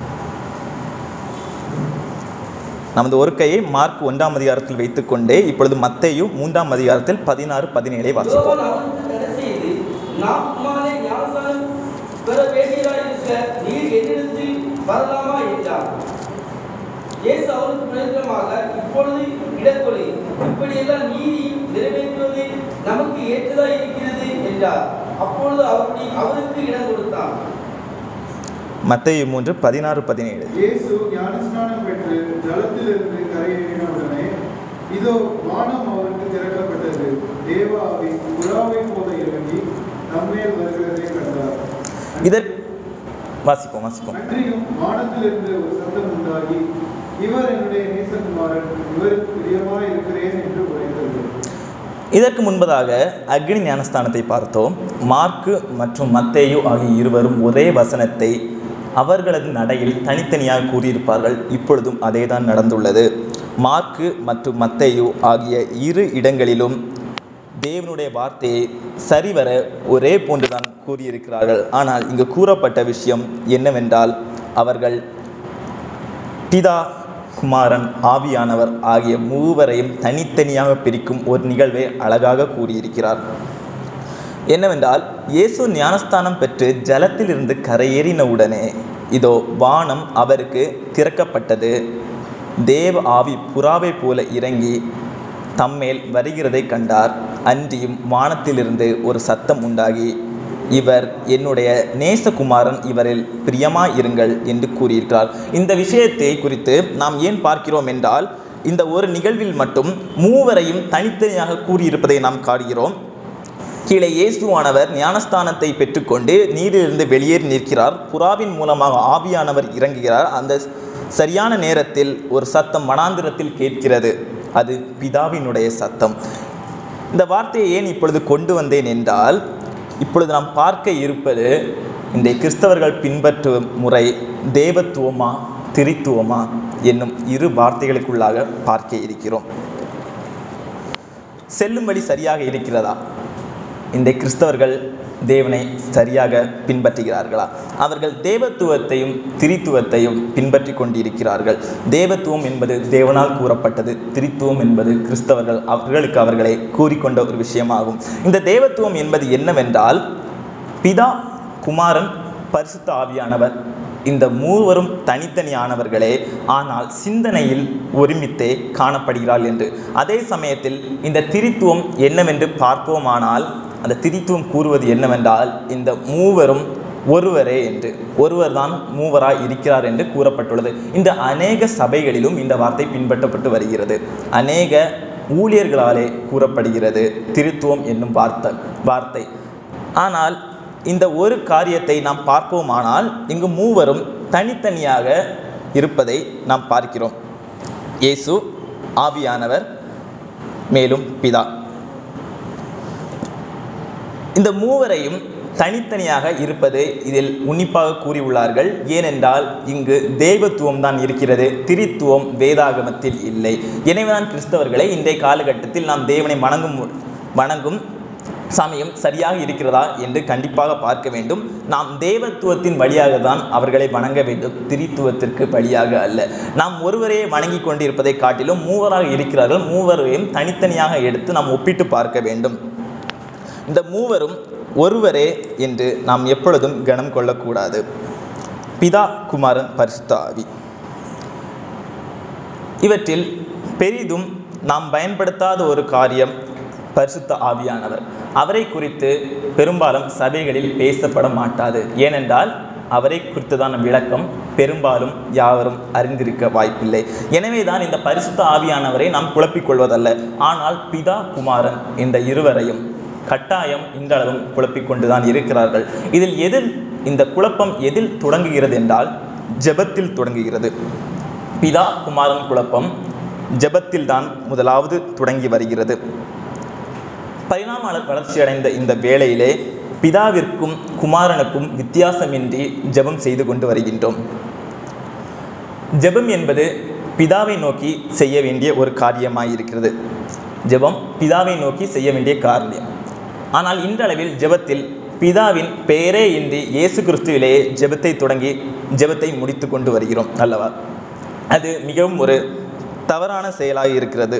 நமது ஒரு கையை மார்க் ஒன்றாம் அதிகாரத்தில் வைத்துக்கொண்டே இப்பொழுது மத்தேயு மூன்றாம் அதிகாரத்தில் பதினாறு பதினேழை வாசிப்போம் யோவான் அவருக்கு தடை செய்து நாம் உம்மாலே ஞானஸ்நானம் பெற வேண்டியதாயிருக்க நீர் என்னிடத்தில் வரலாமா என்றார் இயேசு அவருக்கு பிரயோஜனமாக இப்பொழுது என்றார் அப்பொழுது அவருடைய அவருக்கு இடம் கொடுத்தான் மத்தேயு மூன்று பதினாறு பதினேழு இயேசு ஞானஸ்நானம் பெற்று ஜலத்திலிருந்து கரையேறின உடனே இதோ வானம் அவருக்கு திறக்கப்பட்டது தேவாவை புறாவை போல இறங்கி நம்மேல் வருகிறதை கண்டார் இதற் வாசிப்போம் வாசிப்போம் அன்றியும் வானத்திலிருந்து ஒரு சத்தம் உண்டாகி இவர் என்னுடைய நேசகுமாரன் இவருக்கு பிரியமாய் இருக்கிறேன் என்று உரைத்தது இதற்கு முன்பதாக அக்னி ஞானஸ்தானத்தை பார்த்தோம் மார்க்கு மற்றும் மத்தேயு ஆகிய இருவரும் ஒரே வசனத்தை அவர்களது நடையில் தனித்தனியாக கூறியிருப்பார்கள் இப்பொழுதும் அதேதான் நடந்துள்ளது மார்க்கு மற்றும் மத்தேயு ஆகிய இரு இடங்களிலும் தேவனுடைய வார்த்தையை சரிவர ஒரே போன்றுதான் கூறியிருக்கிறார்கள் ஆனால் இங்கு கூறப்பட்ட விஷயம் என்னவென்றால் அவர்கள் பிதா குமாரன் ஆவியானவர் ஆகிய மூவரையும் தனித்தனியாக பிரிக்கும் ஒரு நிகழ்வை அழகாக கூறியிருக்கிறார் என்னவென்றால் இயேசு ஞானஸ்தானம் பெற்று ஜலத்திலிருந்து கரையேறின உடனே இதோ வானம் அவருக்கு திறக்கப்பட்டது தேவ ஆவி புறாவை போல இறங்கி தம்மேல் வருகிறதை கண்டார் அன்றியும் வானத்திலிருந்து ஒரு சத்தம் உண்டாகி இவர் என்னுடைய நேசகுமாரன் இவரில் பிரியமாய் இருங்கள் என்று கூறியிருக்கிறார் இந்த விஷயத்தை குறித்து நாம் ஏன் பார்க்கிறோம் என்றால் இந்த ஒரு நிகழ்வில் மட்டும் மூவரையும் தனித்தனியாக கூறியிருப்பதை நாம் காண்கிறோம் கீழே இயேசுவானவர் ஞானஸ்தானத்தை பெற்றுக்கொண்டு நீரிலிருந்து வெளியேறி நிற்கிறார் புறாவின் மூலமாக ஆவியானவர் இறங்குகிறார் அந்த சரியான நேரத்தில் ஒரு சத்தம் மனாந்திரத்தில் கேட்கிறது அது பிதாவினுடைய சத்தம் இந்த வார்த்தையை ஏன் இப்பொழுது கொண்டு வந்தேன் என்றால் இப்பொழுது நாம் பார்க்க இருப்பது இந்த கிறிஸ்தவர்கள் பின்பற்றும் முறை தேவத்துவமா திரித்துவமா என்னும் இரு வார்த்தைகளுக்குள்ளாக பார்க்க இருக்கிறோம் செல்லும்படி சரியாக இருக்கிறதா இந்த கிறிஸ்தவர்கள் தேவனை சரியாக பின்பற்றுகிறார்களா அவர்கள் தேவத்துவத்தையும் திரித்துவத்தையும் பின்பற்றி கொண்டிருக்கிறார்கள் தேவத்துவம் என்பது தேவனால் கூறப்பட்டது திரித்துவம் என்பது கிறிஸ்தவர்கள் அவர்களுக்கு அவர்களை கூறிக்கொண்ட ஒரு விஷயமாகும் இந்த தேவத்துவம் என்பது என்னவென்றால் பிதா குமாரன் பரிசுத்த ஆவியானவர் இந்த மூவரும் தனித்தனியானவர்களே ஆனால் சிந்தனையில் ஒருமித்தே காணப்படுகிறாள் என்று அதே சமயத்தில் இந்த திரித்துவம் என்னவென்று பார்ப்போமானால் அந்த திரித்துவம் கூறுவது என்னவென்றால் இந்த மூவரும் ஒருவரே என்று ஒருவர்தான் மூவராய் இருக்கிறார் என்று கூறப்பட்டுள்ளது இந்த அநேக சபைகளிலும் இந்த வார்த்தை பின்பற்றப்பட்டு வருகிறது அநேக ஊழியர்களாலே கூறப்படுகிறது திருத்துவம் என்னும் வார்த்தை வார்த்தை ஆனால் இந்த ஒரு காரியத்தை நாம் பார்ப்போமானால் இங்கு மூவரும் தனித்தனியாக இருப்பதை நாம் பார்க்கிறோம் இயேசு ஆவியானவர் மேலும் பிதா இந்த மூவரையும் தனித்தனியாக இருப்பது இதில் உன்னிப்பாக கூறியுள்ளார்கள் ஏனென்றால் இங்கு தெய்வத்துவம் தான் இருக்கிறது திரித்துவம் வேதாகமத்தில் இல்லை எனவேதான் கிறிஸ்தவர்களை இன்றைய காலகட்டத்தில் நாம் தேவனை வணங்கும் வணங்கும் சமயம் சரியாக இருக்கிறதா என்று கண்டிப்பாக பார்க்க வேண்டும் நாம் தேவத்துவத்தின் வழியாக தான் அவர்களை வணங்க வேண்டும் திரித்துவத்திற்கு வழியாக அல்ல நாம் ஒருவரே வணங்கி கொண்டிருப்பதை காட்டிலும் மூவராக இருக்கிறார்கள் மூவரையும் தனித்தனியாக எடுத்து நாம் ஒப்பிட்டு பார்க்க வேண்டும் இந்த மூவரும் ஒருவரே என்று நாம் எப்பொழுதும் கனம் கொள்ளக்கூடாது பிதா குமாரன் பரிசுத்த ஆவி இவற்றில் பெரிதும் நாம் பயன்படுத்தாத ஒரு காரியம் பரிசுத்த ஆவியானவர் அவரை குறித்து பெரும்பாலும் சபைகளில் பேசப்பட மாட்டாது ஏனென்றால் அவரை குறித்ததான விளக்கம் பெரும்பாலும் யாவரும் அறிந்திருக்க வாய்ப்பில்லை எனவே தான் இந்த பரிசுத்த ஆவியானவரை நாம் குழப்பிக் கொள்வதல்ல ஆனால் பிதா குமாரன் இந்த இருவரையும் கட்டாயம் இன்றளவும் குழப்பிக் கொண்டுதான் இருக்கிறார்கள் இதில் எதில் இந்த குழப்பம் எதில் தொடங்குகிறது என்றால் ஜெபத்தில் தொடங்குகிறது பிதா குமாரன் குழப்பம் ஜெபத்தில் தான் முதலாவது தொடங்கி வருகிறது பரிணாம வளர்ச்சியடைந்த இந்த வேளையிலே பிதாவிற்கும் குமாரனுக்கும் வித்தியாசமின்றி ஜெபம் செய்து கொண்டு வருகின்றோம் ஜெபம் என்பது பிதாவை நோக்கி செய்ய வேண்டிய ஒரு காரியமாய் இருக்கிறது ஜெபம் பிதாவை நோக்கி செய்ய வேண்டிய காரியம் ஆனால் இன்றளவில் ஜெபத்தில் பிதாவின் பெயரே இன்றி இயேசு கிறிஸ்துவிலேயே ஜெபத்தை தொடங்கி ஜெபத்தை முடித்து கொண்டு வருகிறோம் அல்லவா அது மிகவும் ஒரு தவறான செயலாக இருக்கிறது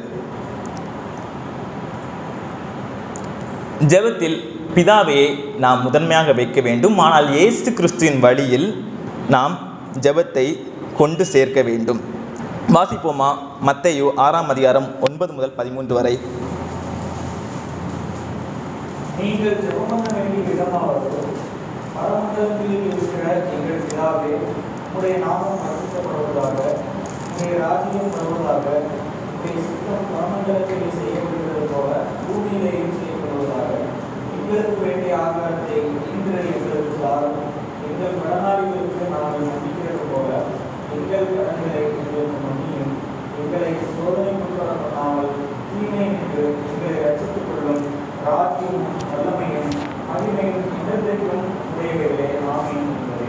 ஜெபத்தில் பிதாவையே நாம் முதன்மையாக வைக்க வேண்டும் ஆனால் இயேசு கிறிஸ்துவின் வழியில் நாம் ஜெபத்தை கொண்டு சேர்க்க வேண்டும் வாசிப்போமா மத்தேயு ஆறாம் அதிகாரம் ஒன்பது முதல் பதிமூன்று வரை நீங்கள் ஜெபம் பண்ண வேண்டிய விதமாவது பரமண்டலங்களில் இருக்கிற எங்கள் பிதாவே உடைய நாமம் பரிசுத்தப்படுவதாக உடைய ராஜ்யம் வருவதாக உடைய சித்தம் பரமண்டலத்திலே செய்யப்படுகிறது போல பூமியிலேயும் செய்யப்படுவதாக எங்களுக்கு வேண்டிய ஆகாரத்தை இன்று எங்களுக்கு தாரும் எங்கள் கடனாளிகளுக்கு நாங்கள் மன்னிக்கிறது போல எங்கள் கடன்களை எங்களுக்கு மன்னியும் எங்களை சோதனைக்குட்பட பண்ணாமல் தீமை என்று எங்களை ரட்சித்துக் கொள்ளும் ராஜ்யம் வல்லமையும் மகிமையும் என்றென்றைக்கும் உடையவைகளே ஆமீன் என்பதே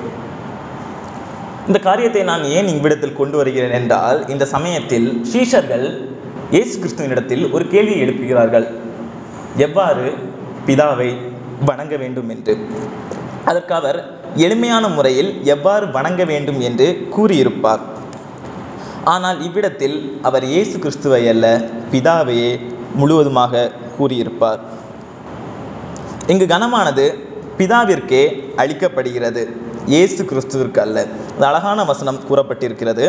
இந்த காரியத்தை நான் ஏன் இவ்விடத்தில் கொண்டு வருகிறேன் என்றால் இந்த சமயத்தில் சீஷர்கள் இயேசு கிறிஸ்துவனிடத்தில் ஒரு கேள்வியை எழுப்புகிறார்கள் எவ்வாறு பிதாவை வணங்க வேண்டும் என்று அதற்கு அவர் எளிமையான முறையில் எவ்வாறு வணங்க வேண்டும் என்று கூறியிருப்பார் ஆனால் இவ்விடத்தில் அவர் இயேசு கிறிஸ்துவை அல்ல பிதாவையே முழுவதுமாக கூறியிருப்பார் இங்கு கனமானது பிதாவிற்கே அளிக்கப்படுகிறது இயேசு கிறிஸ்துவிற்கு அல்ல இது அழகான வசனம் கூறப்பட்டிருக்கிறது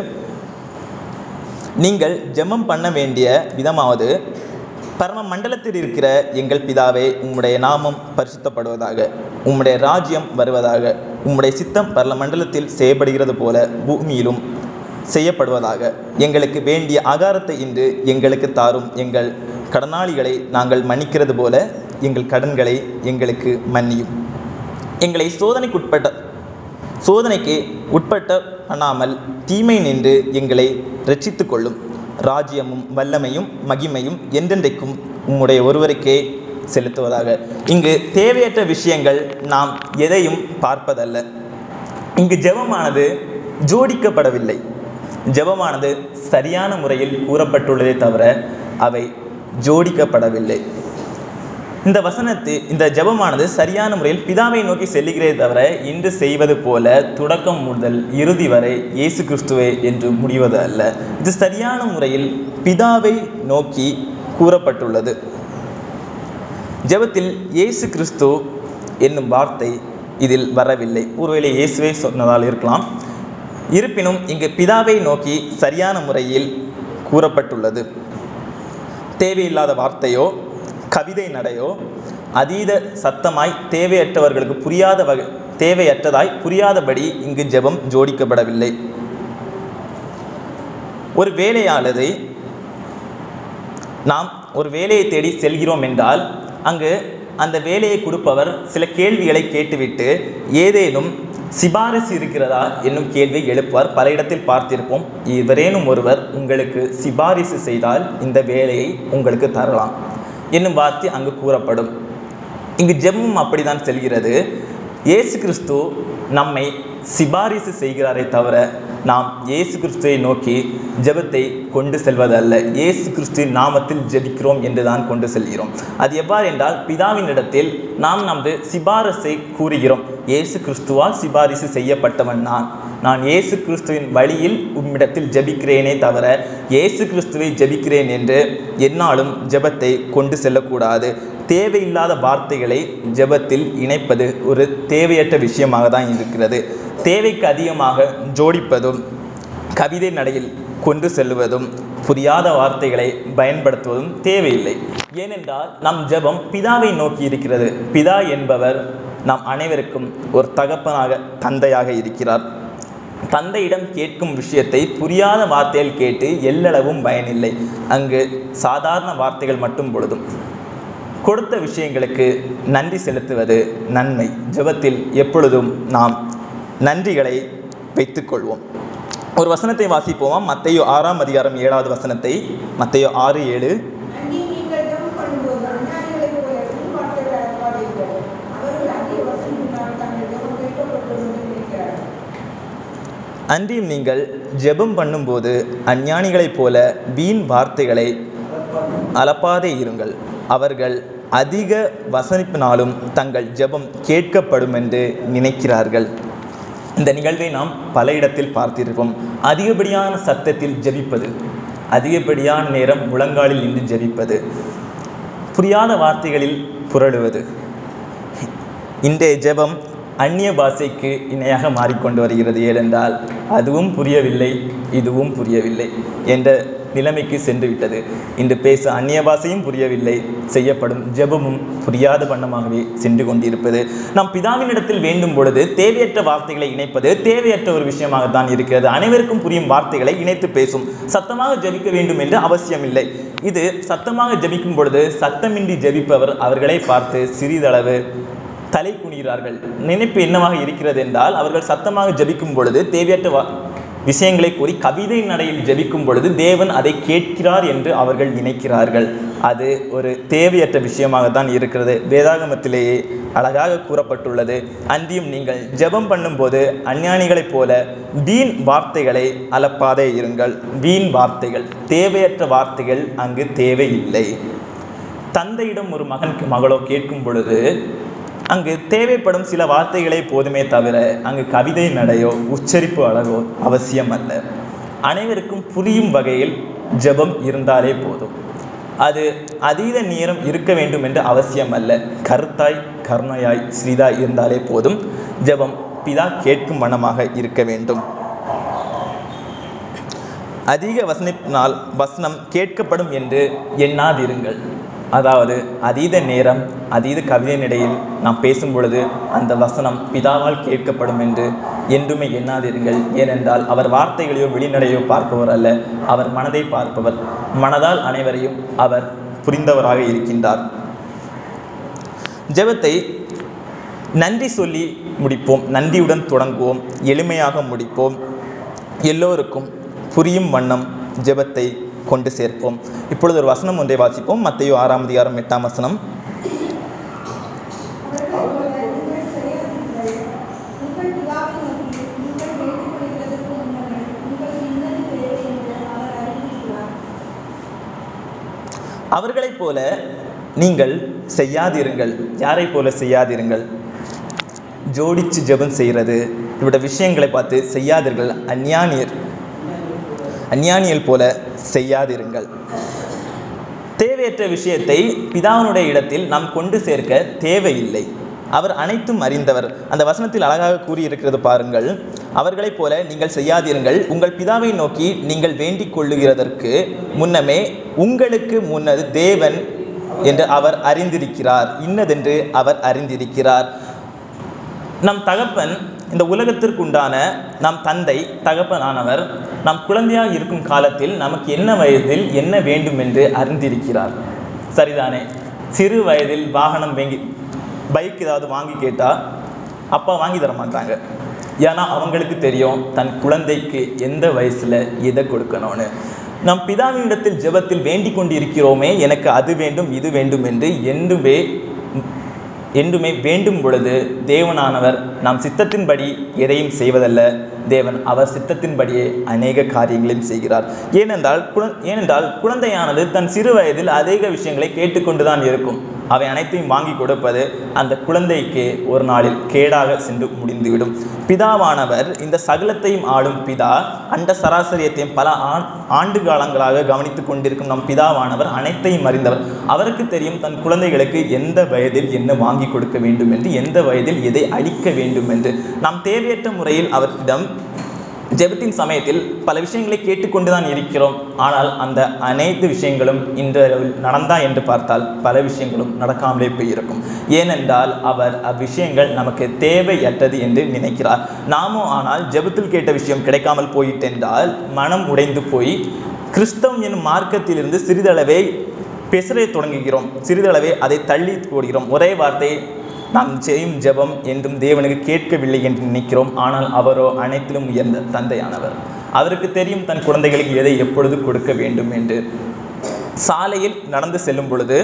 நீங்கள் ஜெபம் பண்ண வேண்டிய விதமாவது பரம மண்டலத்தில் இருக்கிற எங்கள் பிதாவே உம்முடைய நாமம் பரிசுத்தப்படுவதாக உம்முடைய ராஜ்யம் வருவதாக உம்முடைய சித்தம் பரல மண்டலத்தில் செய்யப்படுகிறது போல பூமியிலும் செய்யப்படுவதாக எங்களுக்கு வேண்டிய ஆகாரத்தை இன்று எங்களுக்கு தாரும் எங்கள் கடனாளிகளை நாங்கள் மன்னிக்கிறது போல எங்கள் கடன்களை எங்களுக்கு மன்னியும் எங்களை சோதனைக்குட்பட்ட சோதனைக்கு உட்பட்ட பண்ணாமல் தீமை நின்று எங்களை ரட்சித்துக் கொள்ளும் ராஜ்யமும் வல்லமையும் மகிமையும் என்றென்றைக்கும் உம்முடைய ஒருவருக்கே செலுத்துவதாக இங்கு தேவையற்ற விஷயங்கள் நாம் எதையும் பார்ப்பதல்ல இங்கு ஜெபமானது ஜோடிக்கப்படவில்லை ஜெபமானது சரியான முறையில் கூறப்பட்டுள்ளதே தவிர அவை ஜோடிக்கப்படவில்லை இந்த வசனத்து இந்த ஜெபமானது சரியான முறையில் பிதாவை நோக்கி செல்லுகிறதே தவிர இன்று செய்வது போல தொடக்கம் முதல் இறுதி வரை இயேசு கிறிஸ்துவே என்று முடிவது அல்ல இது சரியான முறையில் பிதாவை நோக்கி கூறப்பட்டுள்ளது ஜெபத்தில் இயேசு கிறிஸ்து என்னும் வார்த்தை இதில் வரவில்லை ஒருவேளை இயேசுவே சொன்னதால் இருக்கலாம் இருப்பினும் இங்கு பிதாவை நோக்கி சரியான முறையில் கூறப்பட்டுள்ளது தேவையில்லாத வார்த்தையோ கவிதை நடையோ அதீத சத்தமாய் தேவையற்றவர்களுக்கு புரியாத வகை தேவையற்றதாய் புரியாதபடி இங்கு ஜெபம் ஜோடிக்கப்படவில்லை ஒரு வேலையாளரை நாம் ஒரு வேலையை தேடி செல்கிறோம் என்றால் அங்கு அந்த வேலையை கொடுப்பவர் சில கேள்விகளை கேட்டுவிட்டு ஏதேனும் சிபாரிசு இருக்கிறதா என்னும் கேள்வியை எழுப்புவார் பல இடத்தில் பார்த்திருப்போம் இவரேனும் ஒருவர் உங்களுக்கு சிபாரிசு செய்தால் இந்த வேலையை உங்களுக்கு தரலாம் என்னும் வார்த்தை அங்கு கூறப்படும் இங்கு ஜெபமும் அப்படிதான் செல்கிறது இயேசு கிறிஸ்து நம்மை சிபாரிசு செய்கிறாரே தவிர நாம் இயேசு கிறிஸ்துவை நோக்கி ஜெபத்தை கொண்டு செல்வதல்ல இயேசு கிறிஸ்துவின் நாமத்தில் ஜெபிக்கிறோம் என்று தான் கொண்டு செல்கிறோம் அது எவ்வாறு என்றால் பிதாவின் இடத்தில் நாம் நமது சிபாரசை கூறுகிறோம் இயேசு கிறிஸ்துவால் சிபாரிசு செய்யப்பட்டவன் நான் நான் இயேசு கிறிஸ்துவின் வழியில் உம்மிடத்தில் ஜெபிக்கிறேனே தவிர இயேசு கிறிஸ்துவை ஜெபிக்கிறேன் என்று எந்நாளும் ஜெபத்தை கொண்டு செல்லக்கூடாது தேவையில்லாத வார்த்தைகளை ஜெபத்தில் இணைப்பது ஒரு தேவையற்ற விஷயமாக தான் இருக்கிறது தேவைக்கு அதிகமாக ஜோடிப்பதும் கவிதை நடையில் கொண்டு செல்வதும் புரியாத வார்த்தைகளை பயன்படுத்துவதும் தேவையில்லை ஏனென்றால் நம் ஜெபம் பிதாவை நோக்கி இருக்கிறது பிதா என்பவர் நாம் அனைவருக்கும் ஒரு தகப்பனாக தந்தையாக இருக்கிறார் தந்தையிடம் கேட்கும் விஷயத்தை புரியாத வார்த்தையில் கேட்டு எல்லளவும் பயனில்லை அங்கு சாதாரண வார்த்தைகள் மட்டும் பொழுதும் கொடுத்த விஷயங்களுக்கு நன்றி செலுத்துவது நன்மை ஜெபத்தில் எப்பொழுதும் நாம் நன்றிகளை வைத்துக்கொள்வோம் ஒரு வசனத்தை வாசிப்போமா மத்தையோ ஆறாம் அதிகாரம் ஏழாவது வசனத்தை மத்தையோ ஆறு ஏழு அங்கே நீங்கள் ஜெபம் பண்ணும்போது அஞ்ஞானிகளைப் போல வீண்வார்த்தைகளை அனுப்பாதீர்கள். அவர்கள் அங்கே வசனினால் தங்கள் ஜெபம் கேட்கப்பட்டது என்று நினைக்கிறார்கள். அன்றியும் நீங்கள் ஜெபம் பண்ணும்போது அஞ்ஞானிகளைப் போல வீண் வார்த்தைகளை அலப்பாதே இருங்கள் அவர்கள் அதிக வசனிப்பினாலும் தங்கள் ஜெபம் கேட்கப்படும் என்று நினைக்கிறார்கள் இந்த நிகழ்வை நாம் பல இடத்தில் பார்த்திருப்போம் அதிகப்படியான சத்தத்தில் ஜெபிப்பது அதிகப்படியான நேரம் முழங்காலில் நின்று ஜெபிப்பது புரியாத வார்த்தைகளில் புரளுவது இன்றைய ஜெபம் அந்நிய பாஷைக்கு இணையாக மாறிக்கொண்டு வருகிறது ஏனென்றால் அதுவும் புரியவில்லை இதுவும் புரியவில்லை என்ற நிலைமைக்கு சென்று விட்டது இன்று பேச அந்நிய பாஷையும் புரியவில்லை செய்யப்படும் ஜெபமும் புரியாத வண்ணமாகவே சென்று கொண்டிருப்பது நாம் பிதாவினிடத்தில் வேண்டும் பொழுது தேவையற்ற வார்த்தைகளை இணைப்பது தேவையற்ற ஒரு விஷயமாகத்தான் இருக்கிறது அனைவருக்கும் புரியும் வார்த்தைகளை இணைத்து பேசும் சத்தமாக ஜெபிக்க வேண்டும் என்று அவசியமில்லை இது சத்தமாக ஜெபிக்கும் பொழுது சத்தமின்றி ஜெபிப்பவர் அவர்களை பார்த்து சிறிதளவு தலை குனிகிறார்கள் நினைப்பு என்னவாக இருக்கிறது என்றால் அவர்கள் சத்தமாக ஜெபிக்கும் பொழுது தேவையற்ற வா- விஷயங்களை கூறி கவிதை நடையில் ஜெபிக்கும் பொழுது தேவன் அதை கேட்கிறார் என்று அவர்கள் நினைக்கிறார்கள் அது ஒரு தேவையற்ற விஷயமாக தான் இருக்கிறது வேதாகமத்திலேயே அழகாக கூறப்பட்டுள்ளது அன்றியும் நீங்கள் ஜெபம் பண்ணும்போது அஞ்ஞானிகளைப் போல வீண் வார்த்தைகளை அலப்பாதே இருங்கள் வீண் வார்த்தைகள் தேவையற்ற வார்த்தைகள் அங்கு தேவையில்லை தந்தையிடம் ஒரு மகன் மகளோ கேட்கும் பொழுது அங்கு தேவைப்படும் சில வார்த்தைகளே போதுமே தவிர அங்கு கவிதை நடையோ உச்சரிப்பு அழகோ அவசியம் அல்ல அனைவருக்கும் புரியும் வகையில் ஜெபம் இருந்தாலே போதும் அது அதீத நேரம் இருக்க வேண்டும் என்று அவசியம் அல்ல கருத்தாய் கருணையாய் சிறிதாய் இருந்தாலே போதும் ஜெபம் பிதா கேட்கும் வண்ணமாக இருக்க வேண்டும் அதிக வசனத்தினால் வசனம் கேட்கப்படும் என்று எண்ணாதிருங்கள் அதாவது அதீத நேரம் அதீத கவிதையினிடையில் நாம் பேசும் பொழுது அந்த வசனம் பிதாவால் கேட்கப்படும் என்று என்றுமே எண்ணாதிருங்கள் ஏனென்றால் அவர் வார்த்தைகளையோ வெளிநடையோ பார்ப்பவர் அல்ல அவர் மனதை பார்ப்பவர் மனதால் அனைவரையும் அவர் புரிந்தவராக இருக்கின்றார் ஜெபத்தை நன்றி சொல்லி முடிப்போம் நன்றியுடன் தொடங்குவோம் எளிமையாக முடிப்போம் எல்லோருக்கும் புரியும் வண்ணம் ஜெபத்தை கொண்டு சேர்ப்போம் இப்பொழுது ஒரு வசனம் ஒன்றை வாசிப்போம் மத்தையோ ஆறாம் அதிகாரம் எட்டாம் வசனம் நீங்கள் செய்யாதீர்கள். உங்கள் பிதாவை நோக்கி நீங்கள் வேண்டிக் கொள்கிறதற்கு முன்னமே உங்களுக்கு இன்னது தேவை என்று அவர் அறிவிக்கிறார் அவர்களைப் போல நீங்கள் செய்யாதிருங்கள் யாரைப் போல செய்யாதிருங்கள் ஜோடிச்சு ஜெபம் செய்கிறது இவட விஷயங்களை பார்த்து செய்யாதீர்கள் அஞ்ஞானியர் அஞ்ஞானியல் போல செய்யாதிருங்கள் தேவையற்ற விஷயத்தை பிதாவினுடைய இடத்தில் நாம் கொண்டு சேர்க்க தேவையில்லை அவர் அனைத்தும் அறிந்தவர் அந்த வசனத்தில் அழகாக கூறியிருக்கிறது பாருங்கள் அவர்களைப் போல நீங்கள் செய்யாதிருங்கள் உங்கள் பிதாவை நோக்கி நீங்கள் வேண்டிக் கொள்ளுகிறதற்கு முன்னமே உங்களுக்கு முன்னது தேவன் என்று அவர் அறிந்திருக்கிறார் இன்னதென்று அவர் அறிந்திருக்கிறார் நம் தகப்பன் இந்த உலகத்திற்குண்டான நம் தந்தை தகப்பனானவர் நாம் குழந்தையாக இருக்கும் காலத்தில் நமக்கு என்ன வயதில் என்ன வேண்டும் என்று அறிந்திருக்கிறார் சரிதானே சிறு வயதில் வாகனம் வாங்கி பைக் ஏதாவது வாங்கி கேட்டால் அப்பா வாங்கி தர மாட்டாங்க ஏன்னா அவங்களுக்கு தெரியும் தன் குழந்தைக்கு எந்த வயசில் எதை கொடுக்கணும்னு நம் பிதாவினிடத்தில் ஜெபத்தில் வேண்டிக் கொண்டு இருக்கிறோமே எனக்கு அது வேண்டும் இது வேண்டும் என்று என்றுமே என்றுமே வேண்டும் பொழுது தேவனானவர் நாம் சித்தத்தின்படி எதையும் செய்வதல்ல தேவன் அவர் சித்தத்தின்படியே அநேக காரியங்களையும் செய்கிறார் ஏனென்றால் குழ ஏனென்றால் குழந்தையானது தன் சிறு வயதில் அதிக விஷயங்களை கேட்டுக்கொண்டுதான் இருக்கும் அவை அனைத்தையும் வாங்கி கொடுப்பது அந்த குழந்தைக்கு ஒரு நாளில் கேடாக சென்று முடிந்துவிடும் பிதாவானவர் இந்த சகலத்தையும் ஆளும் பிதா அண்ட சராசரியத்தையும் பல ஆண் ஆண்டு காலங்களாக கவனித்துக் கொண்டிருக்கும் நம் பிதாவானவர் அனைத்தையும் அறிந்தவர் அவருக்கு தெரியும் தன் குழந்தைகளுக்கு எந்த வயதில் என்ன வாங்கி கொடுக்க வேண்டும் என்று எந்த வயதில் எதை அளிக்க வேண்டும் என்று நாம் தேவையற்ற முறையில் அவரிடம் ஜெபத்தின் சமயத்தில் பல விஷயங்களை கேட்டுக்கொண்டு தான் இருக்கிறோம் ஆனால் அந்த அனைத்து விஷயங்களும் இன்று நடந்தா என்று பார்த்தால் பல விஷயங்களும் நடக்காமலே போயிருக்கும் ஏனென்றால் அவர் அவ்விஷயங்கள் நமக்கு தேவையற்றது என்று நினைக்கிறார் நாமும் ஆனால் ஜெபத்தில் கேட்ட விஷயம் கிடைக்காமல் போயிட்டென்றால் மனம் உடைந்து போய் கிறிஸ்தவம் என்னும் மார்க்கத்திலிருந்து சிறிதளவே பெசரை தொடங்குகிறோம் சிறிதளவே அதை தள்ளி போடுகிறோம் ஒரே வார்த்தை நாம் செய்யும் ஜெபம் என்றும் தேவனுக்கு கேட்கவில்லை என்று நினைக்கிறோம் ஆனால் அவரோ அனைத்திலும் உயர்ந்த தந்தையானவர் அவருக்கு தெரியும் தன் குழந்தைகளுக்கு எதை எப்பொழுது கொடுக்க வேண்டும் என்று சாலையில் நடந்து செல்லும் பொழுது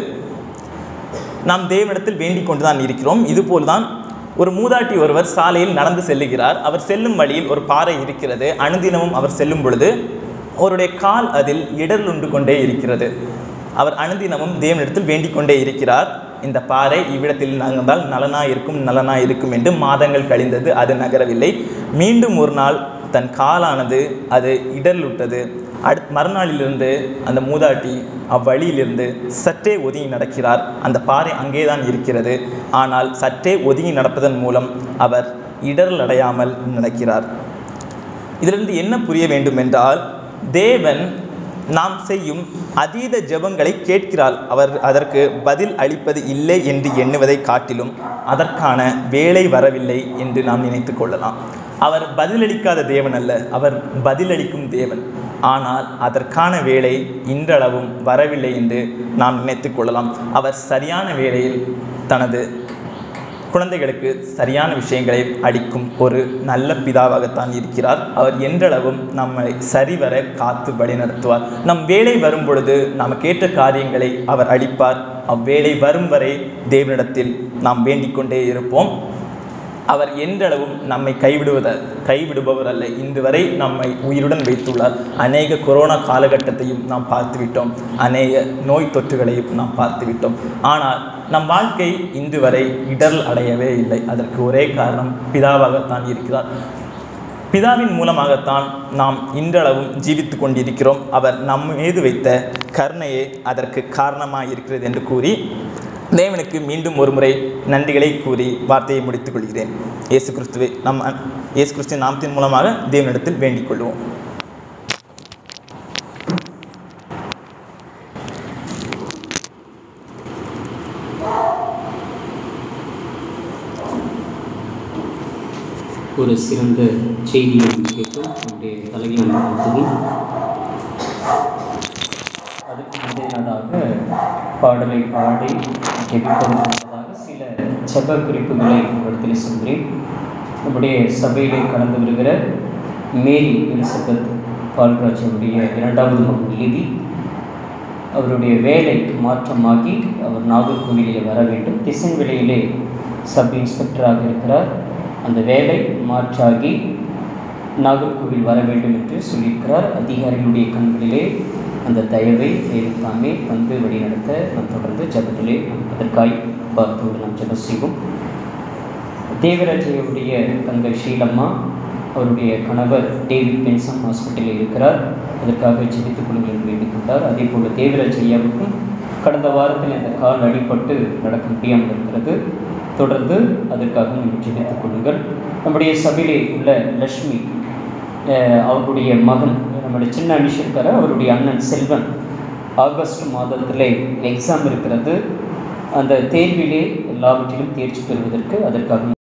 நாம் தேவனிடத்தில் வேண்டிக் கொண்டுதான் இருக்கிறோம் இதுபோல்தான் ஒரு மூதாட்டி ஒருவர் சாலையில் நடந்து செல்லுகிறார் அவர் செல்லும் வழியில் ஒரு பாறை இருக்கிறது அனுதினமும் அவர் செல்லும் பொழுது அவருடைய கால் அதில் இடர் உண்டு கொண்டே இருக்கிறது அவர் அனுதினமும் தேவனிடத்தில் வேண்டிக் கொண்டே இருக்கிறார் இந்த பாறை இவ்விடத்தில் நகர்ந்தால் நலனா இருக்கும் நலனா இருக்கும் என்று மாதங்கள் கழிந்தது அது நகரவில்லை மீண்டும் ஒரு நாள் தன் காலானது அது இடர்லுட்டது அடுத் மறுநாளிலிருந்து அந்த மூதாட்டி அவ்வழியிலிருந்து சற்றே ஒதுங்கி நடக்கிறார் அந்த பாறை அங்கேதான் இருக்கிறது ஆனால் சற்றே ஒதுங்கி நடப்பதன் மூலம் அவர் இடரல் அடையாமல் நடக்கிறார் இதிலிருந்து என்ன புரிய வேண்டும் என்றால் தேவன் நாம் செய்யும் அதீத ஜெபங்களை கேட்கிறாள் அவர் அதற்கு பதில் அளிப்பது இல்லை என்று எண்ணுவதை காட்டிலும் அதற்கான வேலை வரவில்லை என்று நாம் நினைத்து கொள்ளலாம் அவர் பதிலளிக்காத தேவன் அல்ல அவர் பதிலளிக்கும் தேவன் ஆனால் அதற்கான வேலை இன்றளவும் வரவில்லை என்று நாம் நினைத்து கொள்ளலாம் அவர் சரியான வேளையில் தனது குழந்தைகளுக்கு சரியான விஷயங்களை அளிக்கும் ஒரு நல்ல பிதாவாகத்தான் இருக்கிறார் அவர் என்றளவும் நம்மை சரிவர காத்து வழிநடத்துவார் நம் வேலை வரும் பொழுது நாம் கேட்ட காரியங்களை அவர் அளிப்பார் அவ்வேளை வரும் வரை தேவனிடத்தில் நாம் வேண்டிக் கொண்டே இருப்போம் அவர் என்றளவும் நம்மை கைவிடுவத கைவிடுபவர் அல்ல இன்று வரை நம்மை உயிருடன் வைத்துள்ளார் அநேக கொரோனா காலகட்டத்தையும் நாம் பார்த்துவிட்டோம் அநேக நோய் தொற்றுகளையும் நாம் பார்த்துவிட்டோம் ஆனால் நம் வாழ்க்கை இன்று வரை இடரல் அடையவே இல்லை அதற்கு ஒரே காரணம் பிதாவாகத்தான் இருக்கிறார் பிதாவின் மூலமாகத்தான் நாம் இன்றளவும் ஜீவித்து கொண்டிருக்கிறோம் அவர் நம் மீது வைத்த கருணையே அதற்கு காரணமாக இருக்கிறது என்று கூறி தேவனுக்கு மீண்டும் ஒரு முறை நன்றிகளை கூறி வார்த்தையை முடித்துக் கொள்கிறேன் இயேசு கிறிஸ்துவை நம் இயேசு கிறிஸ்துவின் நாமத்தின் மூலமாக தேவனிடத்தில் வேண்டிக் கொள்வோம் ஒரு சிறந்த செய்தியை கேட்கும் நம்முடைய தலையில் நடத்துவோம் அதுக்கு முந்தையதாக பாடலை பாடி ஜெபிப்பதற்கு முன்னதாக சில செப குறிப்புகளை இடத்தில் சொல்கிறேன் நம்முடைய சபையிலே கடந்து வருகிற மேரி எலிசபெத் பால்ராஜ் அவருடைய இரண்டாவது மகன் லிதி அவருடைய வேலை மாற்றமாகி அவர் நாகர்கோவிலில் வர வேண்டும் திசைவெளியிலே சப் இன்ஸ்பெக்டராக இருக்கிறார் அந்த வேலை மாற்றாகி நாகர்கோவில் வர வேண்டும் என்று சொல்லியிருக்கிறார் அதிகாரிகளுடைய கண்களிலே அந்த தயவை தேவத்தாமே தந்து வழிநடத்த நாம் தொடர்ந்து ஜபத்திலே நாம் அதற்காய் பார்த்தோடு நாம் ஜபம் செய்வோம் தேவராஜையுடைய தங்கை ஷீலம்மா அவருடைய கணவர் டேவிட் பென்சன் ஹாஸ்பிட்டலில் இருக்கிறார் அதற்காக ஜெபித்துக் கொள்ளுங்கள் என்று வேண்டிக் கொண்டார் அதே போல் தேவராஜ் ஐயாவுக்கும் கடந்த வாரத்தில் இந்த கால் அடிபட்டு நடக்க முடியாமல் இருக்கிறது தொடர்ந்து அதற்காக நீங்கள் ஜெபித்துக் கொள்ளுங்கள் நம்முடைய சபையிலே உள்ள லக்ஷ்மி அஹ், அவருடைய மகன் நம்முடைய சின்ன அனிஷ் இருக்கார் அவருடைய அண்ணன் செல்வன் ஆகஸ்ட் மாதத்திலே எக்ஸாம் இருக்கிறது அந்த தேர்விலே எல்லாவற்றிலும் தேர்ச்சி பெறுவதற்கு அதற்காக